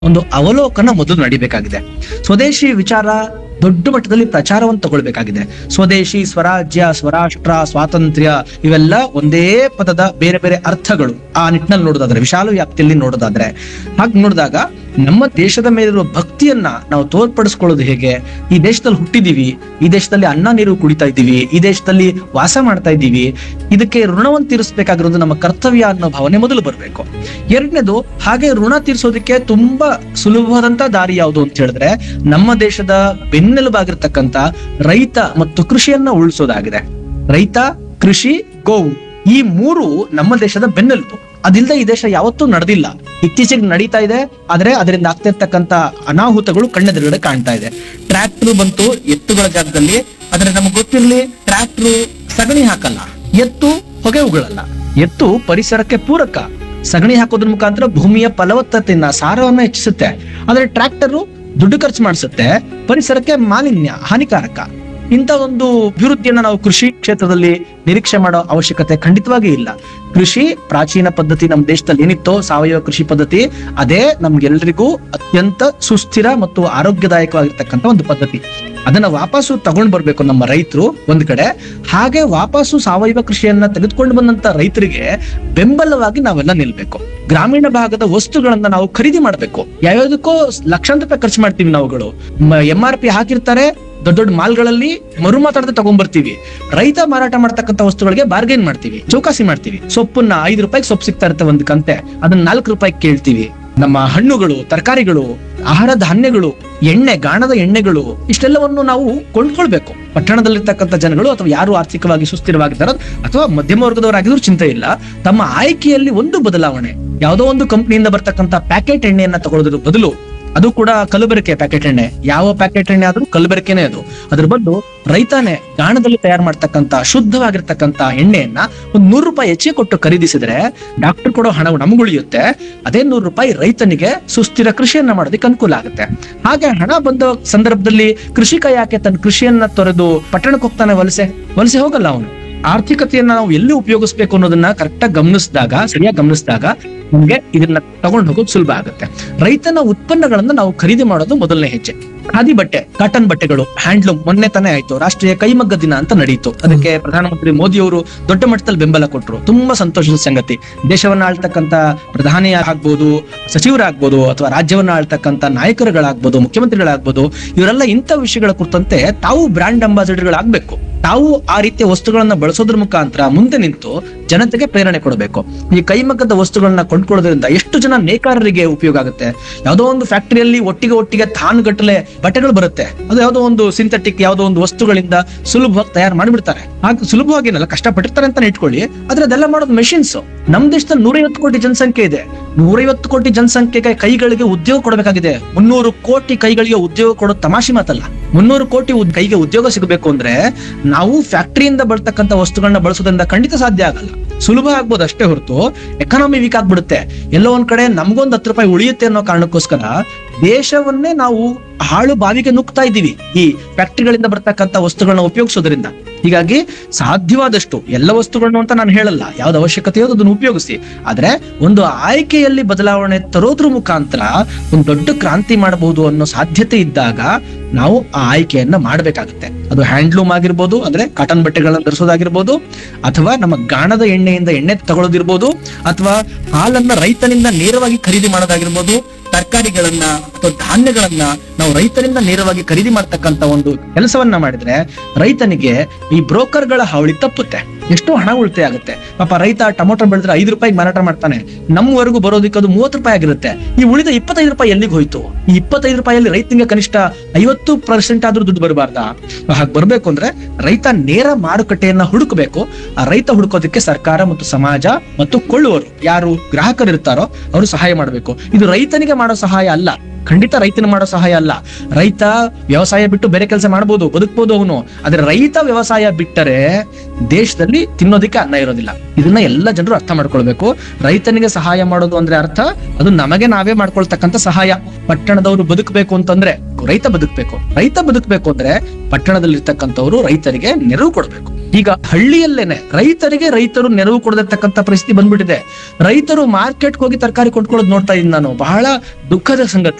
ಒಂದು ಅವಲೋಕನ ಮೊದಲು ನಡಿಬೇಕಾಗಿದೆ ಸ್ವದೇಶಿ ವಿಚಾರ ದೊಡ್ಡ ಮಟ್ಟದಲ್ಲಿ ಪ್ರಚಾರವನ್ನು ತಗೊಳ್ಬೇಕಾಗಿದೆ ಸ್ವದೇಶಿ ಸ್ವರಾಜ್ಯ ಸ್ವರಾಷ್ಟ್ರ ಸ್ವಾತಂತ್ರ್ಯ ಇವೆಲ್ಲ ಒಂದೇ ಪದದ ಬೇರೆ ಬೇರೆ ಅರ್ಥಗಳು ಆ ನಿಟ್ಟಿನಲ್ಲಿ ನೋಡೋದಾದ್ರೆ ವಿಶಾಲ ವ್ಯಾಪ್ತಿಯಲ್ಲಿ ನೋಡೋದಾದ್ರೆ ಹಾಗೆ ನೋಡಿದಾಗ ನಮ್ಮ ದೇಶದ ಮೇಲಿರುವ ಭಕ್ತಿಯನ್ನ ನಾವು ತೋರ್ಪಡಿಸ್ಕೊಳ್ಳೋದು ಹೇಗೆ ಈ ದೇಶದಲ್ಲಿ ಹುಟ್ಟಿದೀವಿ ಈ ದೇಶದಲ್ಲಿ ಅನ್ನ ನೀರು ಕುಡಿತಾ ಇದ್ದೀವಿ ಈ ದೇಶದಲ್ಲಿ ವಾಸ ಮಾಡ್ತಾ ಇದ್ದೀವಿ ಇದಕ್ಕೆ ಋಣವನ್ನು ತೀರಿಸಬೇಕಾಗಿರೋದು ನಮ್ಮ ಕರ್ತವ್ಯ ಅನ್ನೋ ಭಾವನೆ ಮೊದಲು ಬರಬೇಕು ಎರಡನೇದು ಹಾಗೆ ಋಣ ತೀರಿಸೋದಕ್ಕೆ ತುಂಬಾ ಸುಲಭವಾದಂತ ದಾರಿ ಯಾವುದು ಅಂತ ಹೇಳಿದ್ರೆ ನಮ್ಮ ದೇಶದ ಬೆನ್ನೆಲುಬಾಗಿರ್ತಕ್ಕಂತ ರೈತ ಮತ್ತು ಕೃಷಿಯನ್ನ ಉಳಿಸೋದಾಗಿದೆ ರೈತ ಕೃಷಿ ಗೋವು ಈ ಮೂರು ನಮ್ಮ ದೇಶದ ಬೆನ್ನೆಲುಬು ಅದಿಲ್ಲದೆ ಈ ದೇಶ ಯಾವತ್ತೂ ನಡೆದಿಲ್ಲ ಇತ್ತೀಚೆಗೆ ನಡೀತಾ ಇದೆ ಆದ್ರೆ ಅದರಿಂದ ಆಗ್ತಿರ್ತಕ್ಕಂತ ಅನಾಹುತಗಳು ಕಣ್ಣೆದುರುಗಡೆ ಕಾಣ್ತಾ ಇದೆ ಟ್ರ್ಯಾಕ್ಟರ್ ಬಂತು ಎತ್ತುಗಳ ಜಾಗದಲ್ಲಿ ಆದ್ರೆ ನಮ್ಗೆ ಗೊತ್ತಿರ್ಲಿ ಟ್ರ್ಯಾಕ್ಟರ್ ಸಗಣಿ ಹಾಕಲ್ಲ ಎತ್ತು ಹೊಗೆ ಉಗಳಲ್ಲ ಎತ್ತು ಪರಿಸರಕ್ಕೆ ಪೂರಕ ಸಗಣಿ ಹಾಕೋದ್ರ ಮುಖಾಂತರ ಭೂಮಿಯ ಫಲವತ್ತತೆಯನ್ನ ಸಾರವನ್ನ ಹೆಚ್ಚಿಸುತ್ತೆ ಆದ್ರೆ ಟ್ರ್ಯಾಕ್ಟರ್ ದುಡ್ಡು ಖರ್ಚು ಮಾಡಿಸುತ್ತೆ ಪರಿಸರಕ್ಕೆ ಮಾಲಿನ್ಯ ಹಾನಿಕಾರಕ ಇಂಥ ಒಂದು ಅಭಿವೃದ್ಧಿಯನ್ನ ನಾವು ಕೃಷಿ ಕ್ಷೇತ್ರದಲ್ಲಿ ನಿರೀಕ್ಷೆ ಮಾಡೋ ಅವಶ್ಯಕತೆ ಖಂಡಿತವಾಗಿ ಇಲ್ಲ ಕೃಷಿ ಪ್ರಾಚೀನ ಪದ್ಧತಿ ನಮ್ಮ ದೇಶದಲ್ಲಿ ಏನಿತ್ತೋ ಸಾವಯವ ಕೃಷಿ ಪದ್ಧತಿ ಅದೇ ನಮ್ಗೆಲ್ರಿಗೂ ಅತ್ಯಂತ ಸುಸ್ಥಿರ ಮತ್ತು ಆರೋಗ್ಯದಾಯಕವಾಗಿರ್ತಕ್ಕಂಥ ಒಂದು ಪದ್ಧತಿ ಅದನ್ನ ವಾಪಸ್ಸು ತಗೊಂಡ್ ಬರ್ಬೇಕು ನಮ್ಮ ರೈತರು ಒಂದ್ ಕಡೆ ಹಾಗೆ ವಾಪಸ್ಸು ಸಾವಯವ ಕೃಷಿಯನ್ನ ತೆಗೆದುಕೊಂಡು ಬಂದಂತ ರೈತರಿಗೆ ಬೆಂಬಲವಾಗಿ ನಾವೆಲ್ಲ ನಿಲ್ಬೇಕು ಗ್ರಾಮೀಣ ಭಾಗದ ವಸ್ತುಗಳನ್ನ ನಾವು ಖರೀದಿ ಮಾಡ್ಬೇಕು ಯಾವ್ಯಾವ್ದಕ್ಕೋ ಲಕ್ಷಾಂತರ ರೂಪಾಯಿ ಖರ್ಚು ಮಾಡ್ತೀವಿ ನಾವುಗಳು ಎಂ ಆರ್ ಪಿ ಹಾಕಿರ್ತಾರೆ ದೊಡ್ಡ ದೊಡ್ಡ ಮಾಲ್ಗಳಲ್ಲಿ ಮರು ಮಾತಾಡದೆ ತಗೊಂಡ್ಬರ್ತೀವಿ ರೈತ ಮಾರಾಟ ಮಾಡ್ತಕ್ಕಂಥ ವಸ್ತುಗಳಿಗೆ ಬಾರ್ಗೇನ್ ಮಾಡ್ತೀವಿ ಚೌಕಾಸಿ ಮಾಡ್ತೀವಿ ಸೊಪ್ಪನ್ನ ಐದು ರೂಪಾಯಿಗೆ ಸೊಪ್ಪು ಸಿಗ್ತಾ ಇರುತ್ತೆ ಒಂದು ಕಂತೆ ಅದನ್ನ ನಾಲ್ಕು ರೂಪಾಯಿ ಕೇಳ್ತೀವಿ ನಮ್ಮ ಹಣ್ಣುಗಳು ತರಕಾರಿಗಳು ಆಹಾರ ಧಾನ್ಯಗಳು ಎಣ್ಣೆ ಗಾಣದ ಎಣ್ಣೆಗಳು ಇಷ್ಟೆಲ್ಲವನ್ನು ನಾವು ಕೊಂಡ್ಕೊಳ್ಬೇಕು ಪಟ್ಟಣದಲ್ಲಿರ್ತಕ್ಕಂಥ ಜನಗಳು ಅಥವಾ ಯಾರು ಆರ್ಥಿಕವಾಗಿ ಸುಸ್ಥಿರವಾಗಿದ್ದಾರೋ ಅಥವಾ ಮಧ್ಯಮ ವರ್ಗದವರಾಗಿದ್ರು ಚಿಂತೆ ಇಲ್ಲ ತಮ್ಮ ಆಯ್ಕೆಯಲ್ಲಿ ಒಂದು ಬದಲಾವಣೆ ಯಾವುದೋ ಒಂದು ಕಂಪನಿಯಿಂದ ಬರ್ತಕ್ಕಂಥ ಪ್ಯಾಕೆಟ್ ಎಣ್ಣೆಯನ್ನ ತಗೊಳ್ಳೋದ್ರ ಬದಲು ಅದು ಕೂಡ ಕಲಬೆರಕೆ ಪ್ಯಾಕೆಟ್ ಎಣ್ಣೆ ಯಾವ ಪ್ಯಾಕೆಟ್ ಎಣ್ಣೆ ಆದ್ರೂ ಕಲಬೆರಕೆನೇ ಅದು ಅದ್ರ ಬದಲು ರೈತನೇ ಗಾಣದಲ್ಲಿ ತಯಾರು ಮಾಡ್ತಕ್ಕಂತ ಶುದ್ಧವಾಗಿರ್ತಕ್ಕಂತ ಎಣ್ಣೆಯನ್ನ ಒಂದ್ ನೂರು ರೂಪಾಯಿ ಹೆಚ್ಚಿಗೆ ಕೊಟ್ಟು ಖರೀದಿಸಿದ್ರೆ ಡಾಕ್ಟರ್ ಕೊಡೋ ಹಣ ನಮ್ಗೆ ಉಳಿಯುತ್ತೆ ಅದೇ ನೂರು ರೂಪಾಯಿ ರೈತನಿಗೆ ಸುಸ್ಥಿರ ಕೃಷಿಯನ್ನ ಮಾಡೋದಕ್ಕೆ ಅನುಕೂಲ ಆಗುತ್ತೆ ಹಾಗೆ ಹಣ ಬಂದ ಸಂದರ್ಭದಲ್ಲಿ ಕೃಷಿಕ ಯಾಕೆ ತನ್ನ ಕೃಷಿಯನ್ನ ತೊರೆದು ಪಟ್ಟಣಕ್ಕೆ ಹೋಗ್ತಾನೆ ವಲಸೆ ವಲಸೆ ಹೋಗಲ್ಲ ಅವನು ಆರ್ಥಿಕತೆಯನ್ನ ನಾವು ಎಲ್ಲಿ ಉಪಯೋಗಿಸ್ಬೇಕು ಅನ್ನೋದನ್ನ ಕರೆಕ್ಟಾಗಿ ಗಮನಿಸಿದಾಗ ಸರಿಯಾಗಿ ಗಮನಿಸಿದಾಗ ನಮ್ಗೆ ಇದನ್ನ ತಗೊಂಡು ಹೋಗೋದು ಸುಲಭ ಆಗುತ್ತೆ ರೈತನ ಉತ್ಪನ್ನಗಳನ್ನ ನಾವು ಖರೀದಿ ಮಾಡೋದು ಮೊದಲನೇ ಹೆಜ್ಜೆ ಖಾದಿ ಬಟ್ಟೆ ಕಾಟನ್ ಬಟ್ಟೆಗಳು ಹ್ಯಾಂಡ್ಲೂಮ್ ಮೊನ್ನೆ ತಾನೇ ಆಯ್ತು ರಾಷ್ಟ್ರೀಯ ಕೈಮಗ್ಗ ದಿನ ಅಂತ ನಡೀತು ಅದಕ್ಕೆ ಪ್ರಧಾನಮಂತ್ರಿ ಮೋದಿ ಅವರು ದೊಡ್ಡ ಮಟ್ಟದಲ್ಲಿ ಬೆಂಬಲ ಕೊಟ್ಟರು ತುಂಬಾ ಸಂತೋಷದ ಸಂಗತಿ ದೇಶವನ್ನ ಆಳ್ತಕ್ಕಂತ ಪ್ರಧಾನಿ ಆಗ್ಬೋದು ಸಚಿವರಾಗ್ಬೋದು ಅಥವಾ ರಾಜ್ಯವನ್ನ ಆಳ್ತಕ್ಕಂತ ನಾಯಕರುಗಳಾಗ್ಬೋದು ಮುಖ್ಯಮಂತ್ರಿಗಳಾಗ್ಬೋದು ಇವರೆಲ್ಲ ಇಂಥ ವಿಷಯಗಳ ಕುರಿತಂತೆ ತಾವು ಬ್ರಾಂಡ್ ಅಂಬಾಸಿಡರ್ಗಳಾಗ್ಬೇಕು ತಾವು ಆ ರೀತಿಯ ವಸ್ತುಗಳನ್ನ ಬಳಸೋದ್ರ ಮುಖಾಂತರ ಮುಂದೆ ನಿಂತು ಜನತೆಗೆ ಪ್ರೇರಣೆ ಕೊಡಬೇಕು ಈ ಕೈಮಗ್ಗದ ವಸ್ತುಗಳನ್ನ ಕೊಂಡ್ಕೊಳ್ಳೋದ್ರಿಂದ ಎಷ್ಟು ಜನ ನೇಕಾರರಿಗೆ ಉಪಯೋಗ ಆಗುತ್ತೆ ಯಾವುದೋ ಒಂದು ಫ್ಯಾಕ್ಟರಿಯಲ್ಲಿ ಒಟ್ಟಿಗೆ ಒಟ್ಟಿಗೆ ತಾನುಗಟ್ಟಲೆ ಬಟ್ಟೆಗಳು ಬರುತ್ತೆ ಅದು ಯಾವುದೋ ಒಂದು ಸಿಂಥೆಟಿಕ್ ಯಾವುದೋ ಒಂದು ವಸ್ತುಗಳಿಂದ ಸುಲಭವಾಗಿ ತಯಾರು ಮಾಡಿಬಿಡ್ತಾರೆ ಹಾಗೆ ಸುಲಭವಾಗಿ ಏನಲ್ಲ ಕಷ್ಟಪಟ್ಟಿರ್ತಾರೆ ಅಂತ ಇಟ್ಕೊಳ್ಳಿ ಆದ್ರೆ ಅದೆಲ್ಲ ಮಾಡೋದು ಮೆಷಿನ್ಸ್ ನಮ್ ದೇಶದಲ್ಲಿ ನೂರೈವತ್ತು ಕೋಟಿ ಜನಸಂಖ್ಯೆ ಇದೆ ನೂರೈವತ್ತು ಕೋಟಿ ಜನಸಂಖ್ಯೆಗೆ ಕೈಗಳಿಗೆ ಉದ್ಯೋಗ ಕೊಡಬೇಕಾಗಿದೆ ಮುನ್ನೂರು ಕೋಟಿ ಕೈಗಳಿಗೆ ಉದ್ಯೋಗ ಕೊಡೋದು ತಮಾಷೆ ಮಾತಲ್ಲ ಮುನ್ನೂರು ಕೋಟಿ ಉದ್- ಕೈಗೆ ಉದ್ಯೋಗ ಸಿಗಬೇಕು ಅಂದ್ರೆ ನಾವು ಫ್ಯಾಕ್ಟರಿಯಿಂದ ಬರ್ತಕ್ಕಂಥ ವಸ್ತುಗಳನ್ನ ಬಳಸೋದ್ರಿಂದ ಖಂಡಿತ ಸಾಧ್ಯ ಆಗಲ್ಲ ಸುಲಭ ಆಗ್ಬೋದು ಅಷ್ಟೇ ಹೊರತು ಎಕಾನಮಿ ವೀಕ್ ಆಗ್ಬಿಡುತ್ತೆ ಎಲ್ಲೋ ಒಂದ್ ಕಡೆ ನಮ್ಗೊಂದು ಹತ್ತು ರೂಪಾಯಿ ಉಳಿಯುತ್ತೆ ಅನ್ನೋ ಕಾರಣಕ್ಕೋಸ್ಕರ ದೇಶವನ್ನೇ ನಾವು ಹಾಳು ಬಾವಿಗೆ ನುಗ್ತಾ ಇದ್ದೀವಿ ಈ ಫ್ಯಾಕ್ಟರಿಗಳಿಂದ ಬರ್ತಕ್ಕಂಥ ವಸ್ತುಗಳನ್ನ ಉಪಯೋಗಿಸೋದ್ರಿಂದ ಹೀಗಾಗಿ ಸಾಧ್ಯವಾದಷ್ಟು ಎಲ್ಲ ವಸ್ತುಗಳನ್ನು ಅಂತ ನಾನು ಹೇಳಲ್ಲ ಯಾವ್ದು ಅವಶ್ಯಕತೆ ಇರೋದು ಅದನ್ನು ಉಪಯೋಗಿಸಿ ಆದ್ರೆ ಒಂದು ಆಯ್ಕೆಯಲ್ಲಿ ಬದಲಾವಣೆ ತರೋದ್ರ ಮುಖಾಂತರ ಒಂದು ದೊಡ್ಡ ಕ್ರಾಂತಿ ಮಾಡಬಹುದು ಅನ್ನೋ ಸಾಧ್ಯತೆ ಇದ್ದಾಗ ನಾವು ಆ ಆಯ್ಕೆಯನ್ನ ಮಾಡಬೇಕಾಗುತ್ತೆ ಅದು ಹ್ಯಾಂಡ್ಲೂಮ್ ಆಗಿರ್ಬೋದು ಅಂದ್ರೆ ಕಾಟನ್ ಬಟ್ಟೆಗಳನ್ನ ಧರಿಸೋದಾಗಿರ್ಬೋದು ಅಥವಾ ನಮ್ಮ ಗಾಣದ ಎಣ್ಣೆಯಿಂದ ಎಣ್ಣೆ ತಗೊಳ್ಳೋದಿರ್ಬೋದು ಅಥವಾ ಹಾಲನ್ನ ರೈತನಿಂದ ನೇರವಾಗಿ ಖರೀದಿ ಮಾಡೋದಾಗಿರ್ಬೋದು ತರಕಾರಿಗಳನ್ನ ಅಥವಾ ಧಾನ್ಯಗಳನ್ನ ನಾವು ರೈತರಿಂದ ನೇರವಾಗಿ ಖರೀದಿ ಮಾಡ್ತಕ್ಕಂತ ಒಂದು ಕೆಲಸವನ್ನ ಮಾಡಿದ್ರೆ ರೈತನಿಗೆ ಈ ಬ್ರೋಕರ್ಗಳ ಹಾವಳಿ ತಪ್ಪುತ್ತೆ ಎಷ್ಟೋ ಹಣ ಉಳಿತಾಯ ಆಗುತ್ತೆ ಪಾಪ ರೈತ ಟೊಮೊಟೊ ಬೆಳೆದ್ರೆ ಐದು ರೂಪಾಯಿಗೆ ಮಾರಾಟ ಮಾಡ್ತಾನೆ ನಮ್ಮವರೆಗೂ ಬರೋದಕ್ಕೆ ಅದು ಮೂವತ್ತು ರೂಪಾಯಿ ಆಗಿರುತ್ತೆ ಈ ಉಳಿದ ಇಪ್ಪತ್ತೈದು ರೂಪಾಯಿ ಎಲ್ಲಿಗೆ ಹೋಯ್ತು ಈ ಇಪ್ಪತ್ತೈದು ರೂಪಾಯಲ್ಲಿ ರೈತನಿಗೆ ಕನಿಷ್ಠ ಐವತ್ತು ಪರ್ಸೆಂಟ್ ಆದ್ರೂ ದುಡ್ಡು ಬರಬಾರ್ದಾ ಹಾಗೆ ಬರ್ಬೇಕು ಅಂದ್ರೆ ರೈತ ನೇರ ಮಾರುಕಟ್ಟೆಯನ್ನ ಹುಡುಕಬೇಕು ಆ ರೈತ ಹುಡುಕೋದಕ್ಕೆ ಸರ್ಕಾರ ಮತ್ತು ಸಮಾಜ ಮತ್ತು ಕೊಳ್ಳುವರು ಯಾರು ಗ್ರಾಹಕರು ಇರ್ತಾರೋ ಅವರು ಸಹಾಯ ಮಾಡಬೇಕು ಇದು ರೈತನಿಗೆ ಮಾಡೋ ಸಹಾಯ ಅಲ್ಲ ಖಂಡಿತ ರೈತನ ಮಾಡೋ ಸಹಾಯ ಅಲ್ಲ ರೈತ ವ್ಯವಸಾಯ ಬಿಟ್ಟು ಬೇರೆ ಕೆಲಸ ಮಾಡ್ಬೋದು ಬದುಕ್ಬೋದು ಅವನು ಆದ್ರೆ ರೈತ ವ್ಯವಸಾಯ ಬಿಟ್ಟರೆ ದೇಶದಲ್ಲಿ ತಿನ್ನೋದಕ್ಕೆ ಅನ್ನ ಇರೋದಿಲ್ಲ ಇದನ್ನ ಎಲ್ಲ ಜನರು ಅರ್ಥ ಮಾಡ್ಕೊಳ್ಬೇಕು ರೈತನಿಗೆ ಸಹಾಯ ಮಾಡೋದು ಅಂದ್ರೆ ಅರ್ಥ ಅದು ನಮಗೆ ನಾವೇ ಮಾಡ್ಕೊಳ್ತಕ್ಕಂಥ ಸಹಾಯ ಪಟ್ಟಣದವರು ಬದುಕಬೇಕು ಅಂತಂದ್ರೆ ರೈತ ಬದುಕಬೇಕು ರೈತ ಬದುಕಬೇಕು ಅಂದ್ರೆ ಪಟ್ಟಣದಲ್ಲಿರ್ತಕ್ಕಂಥವ್ರು ರೈತರಿಗೆ ನೆರವು ಕೊಡ್ಬೇಕು ಈಗ ಹಳ್ಳಿಯಲ್ಲೇನೆ ರೈತರಿಗೆ ರೈತರು ನೆರವು ಕೊಡದಿರ್ತಕ್ಕಂಥ ಪರಿಸ್ಥಿತಿ ಬಂದ್ಬಿಟ್ಟಿದೆ ರೈತರು ಮಾರ್ಕೆಟ್ ಹೋಗಿ ತರಕಾರಿ ಕೊಂಡ್ಕೊಳ್ಳೋದು ನೋಡ್ತಾ ಇದ್ದೀನಿ ನಾನು ಬಹಳ ದುಃಖದ ಸಂಗತಿ